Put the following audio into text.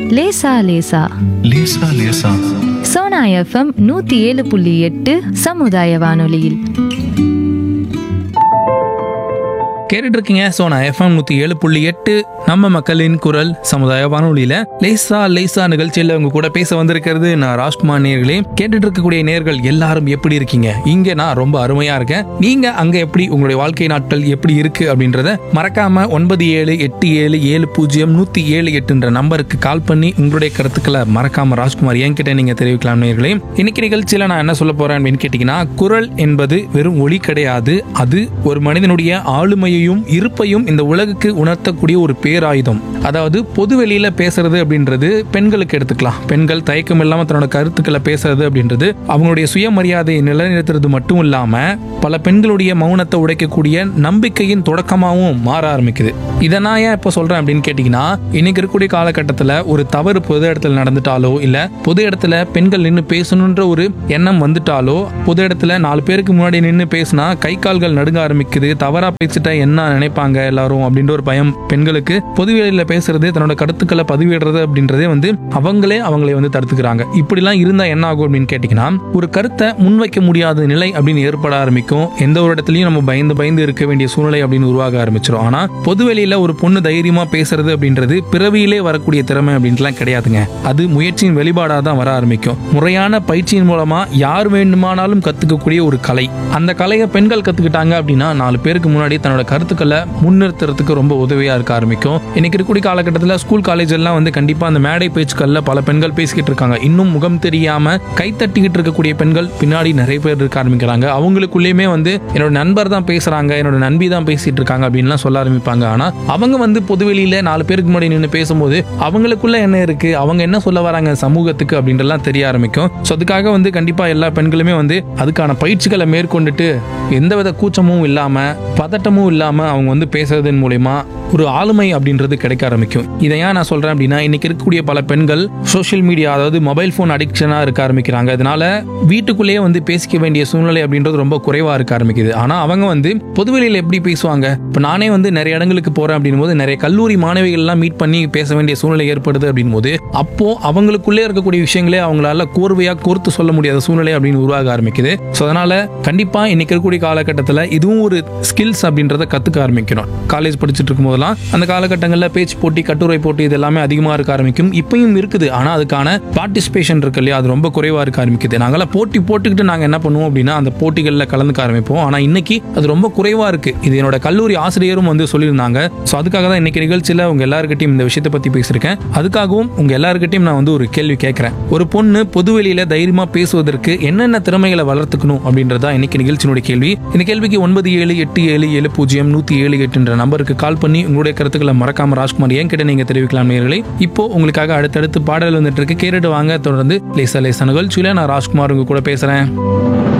லேசா லேசா லேசா லேசா சோனா எஃப்எம் நூத்தி ஏழு புள்ளி எட்டு சமுதாய வானொலியில் கேட்டுட்டு இருக்கீங்க சோனா எஃப்எம் நூத்தி ஏழு புள்ளி எட்டு நம்ம மக்களின் குரல் சமுதாய வானொலியில லேசா லேசா நிகழ்ச்சியில உங்க கூட பேச வந்திருக்கிறது நான் ராஜ்குமார் நேர்களே கேட்டுட்டு இருக்கக்கூடிய நேர்கள் எல்லாரும் எப்படி இருக்கீங்க இங்க நான் ரொம்ப அருமையா இருக்கேன் நீங்க அங்க எப்படி உங்களுடைய வாழ்க்கை நாட்கள் எப்படி இருக்கு அப்படின்றத மறக்காம ஒன்பது ஏழு எட்டு ஏழு ஏழு பூஜ்ஜியம் நூத்தி ஏழு எட்டுன்ற நம்பருக்கு கால் பண்ணி உங்களுடைய கருத்துக்களை மறக்காம ராஜ்குமார் என்கிட்ட நீங்க தெரிவிக்கலாம் நேர்களே இன்னைக்கு நிகழ்ச்சியில நான் என்ன சொல்ல போறேன் அப்படின்னு கேட்டீங்கன்னா குரல் என்பது வெறும் ஒளி கிடையாது அது ஒரு மனிதனுடைய ஆளுமையையும் இருப்பையும் இந்த உலகுக்கு உணர்த்தக்கூடிய ஒரு பேராயுதம் அதாவது பொது வெளியில பேசுறது அப்படின்றது பெண்களுக்கு எடுத்துக்கலாம் பெண்கள் தயக்கம் இல்லாம தன்னோட கருத்துக்களை பேசுறது அப்படின்றது அவங்களுடைய சுயமரியாதையை நிலைநிறுத்துறது மட்டும் இல்லாம பல பெண்களுடைய மௌனத்தை உடைக்கக்கூடிய நம்பிக்கையின் தொடக்கமாகவும் மாற ஆரம்பிக்குது இதை நான் ஏன் இப்போ சொல்றேன் அப்படின்னு கேட்டீங்கன்னா இன்னைக்கு இருக்கக்கூடிய காலகட்டத்தில் ஒரு தவறு பொது இடத்துல நடந்துட்டாலோ இல்ல பொது இடத்துல பெண்கள் நின்று பேசணுன்ற ஒரு எண்ணம் வந்துட்டாலோ பொது இடத்துல நாலு பேருக்கு முன்னாடி நின்று பேசினா கை கால்கள் நடுங்க ஆரம்பிக்குது தவறா பேசிட்டா என்ன நினைப்பாங்க எல்லாரும் அப்படின்ற ஒரு பயம் பெண்களுக்கு பொதுவெளியில பேசுறது தன்னோட கருத்துக்களை பதிவிடுறது அப்படின்றதே வந்து அவங்களே அவங்களை வந்து தடுத்துக்கிறாங்க இப்படிலாம் இருந்தா என்ன ஆகும் அப்படின்னு கேட்டீங்கன்னா ஒரு கருத்தை முன்வைக்க முடியாத நிலை அப்படின்னு ஏற்பட ஆரம்பிக்கும் எந்த ஒரு இடத்துலயும் நம்ம பயந்து பயந்து இருக்க வேண்டிய சூழ்நிலை அப்படின்னு உருவாக ஆரம்பிச்சிடும் ஆனா பொதுவெளியில ஒரு பொண்ணு தைரியமா பேசுறது அப்படின்றது பிறவியிலே வரக்கூடிய திறமை அப்படின்ட்டுலாம் கிடையாதுங்க அது முயற்சியின் வெளிப்பாடாக தான் வர ஆரம்பிக்கும் முறையான பயிற்சியின் மூலமா யார் வேண்டுமானாலும் கத்துக்கக்கூடிய ஒரு கலை அந்த கலையை பெண்கள் கத்துக்கிட்டாங்க அப்படின்னா நாலு பேருக்கு முன்னாடி தன்னோட கருத்துக்களை முன்னிறுத்துறதுக்கு ரொம்ப உதவியா இருக்க ஆரம்பிக்கும் இன்னைக்கு இருக்கக்கூடிய காலகட்டத்தில் ஸ்கூல் காலேஜ் எல்லாம் வந்து கண்டிப்பா அந்த மேடை பேச்சுக்கள்ல பல பெண்கள் பேசிக்கிட்டு இருக்காங்க இன்னும் முகம் தெரியாம கை தட்டிக்கிட்டு இருக்கக்கூடிய பெண்கள் பின்னாடி நிறைய பேர் இருக்க ஆரம்பிக்கிறாங்க அவங்களுக்குள்ளேயுமே வந்து என்னோட நண்பர் தான் பேசுறாங்க என்னோட நண்பி தான் பேசிட்டு இருக்காங்க அப்படின்லாம் சொல்ல ஆரம்பிப்பாங்க ஆனா அவங்க வந்து பொதுவெளியில நாலு பேருக்கு முன்னாடி நின்று பேசும்போது அவங்களுக்குள்ள என்ன இருக்கு அவங்க என்ன சொல்ல வராங்க சமூகத்துக்கு அப்படின்றலாம் தெரிய ஆரம்பிக்கும் ஸோ அதுக்காக வந்து கண்டிப்பா எல்லா பெண்களுமே வந்து அதுக்கான பயிற்சிகளை மேற்கொண்டுட்டு எந்தவித கூச்சமும் இல்லாம பதட்டமும் இல்லாம அவங்க வந்து பேசுறதன் மூலயமா ஒரு ஆளுமை அப்படின்றது கிடைக்க ஆரம்பிக்கும் இதை ஏன் நான் சொல்றேன் அப்படின்னா இன்னைக்கு இருக்கக்கூடிய பல பெண்கள் சோஷியல் மீடியா அதாவது மொபைல் ஃபோன் அடிக்ஷனா இருக்க ஆரம்பிக்கிறாங்க இதனால வீட்டுக்குள்ளேயே வந்து பேசிக்க வேண்டிய சூழ்நிலை அப்படின்றது ரொம்ப குறைவா இருக்க ஆரம்பிக்குது ஆனா அவங்க வந்து பொதுவெளியில எப்படி பேசுவாங்க இப்போ நானே வந்து நிறைய இடங்களுக்கு போறேன் அப்படின் போது நிறைய கல்லூரி மாணவிகள் எல்லாம் மீட் பண்ணி பேச வேண்டிய சூழ்நிலை ஏற்படுது அப்படின் போது அப்போ அவங்களுக்குள்ளே இருக்கக்கூடிய விஷயங்களே அவங்களால கோர்வையா கோர்த்து சொல்ல முடியாத சூழ்நிலை அப்படின்னு உருவாக ஆரம்பிக்குது ஸோ அதனால கண்டிப்பா இன்னைக்கு இருக்கக்கூடிய காலகட்டத்தில் இதுவும் ஒரு ஸ்கில்ஸ் அப்படின்றத கத்துக்க ஆரம்பிக்கணும் காலேஜ் படிச்சுட்டு இருக்கும் போதெல்லாம் அந்த காலகட்டங்களில் பேச்சு போட்டி கட்டுரை போட்டி இது எல்லாமே அதிகமாக இருக்க ஆரம்பிக்கும் இப்பயும் இருக்குது ஆனால் அதுக்கான பார்ட்டிசிபேஷன் இருக்கு இல்லையா அது ரொம்ப குறைவாக இருக்க ஆரம்பிக்குது நாங்களாம் போட்டி போட்டுக்கிட்டு நாங்கள் என்ன பண்ணுவோம் அப்படின்னா அந்த போட்டிகளில் கலந்துக்க ஆரம்பிப்போம் ஆனால் இன்னைக்கு அது ரொம்ப குறைவாக இருக்கு இது என்னோட கல்லூரி ஆசிரியரும் வந்து சொல்லியிருந்தாங்க ஸோ அதுக்காக தான் இன்னைக்கு நிகழ்ச்சியில் உங்க எல்லாருக்கிட்டையும் இந்த விஷயத்தை பற்றி பேசியிருக்கேன் அதுக்காகவும் உங்க எல்லாருக்கிட்டையும் நான் வந்து ஒரு கேள்வி கேட்குறேன் ஒரு பொண்ணு பொதுவெளியில தைரியமா பேசுவதற்கு என்னென்ன திறமைகளை வளர்த்துக்கணும் அப்படின்றதா இன்னைக்கு நிகழ்ச்சியினுடைய கேள்வி இந்த கேள்விக்கு ஒன்பது ஏழு எட்டு ஏழு ஏழு பூஜ்ஜியம் நூத்தி ஏழு எட்டுன்ற நம்பருக்கு கால் பண்ணி உங்களுடைய கருத்துக்களை மறக்காம ராஜ்குமார் என் கிட்ட நீங்க தெரிவிக்கலாம் நேர்களே இப்போ உங்களுக்காக அடுத்தடுத்து பாடல் வந்துட்டு இருக்கு கேட்டுட்டு வாங்க தொடர்ந்து லேசா லேசா நிகழ்ச்சியில நான் ராஜ்குமார் உங்க கூட பேசுறேன்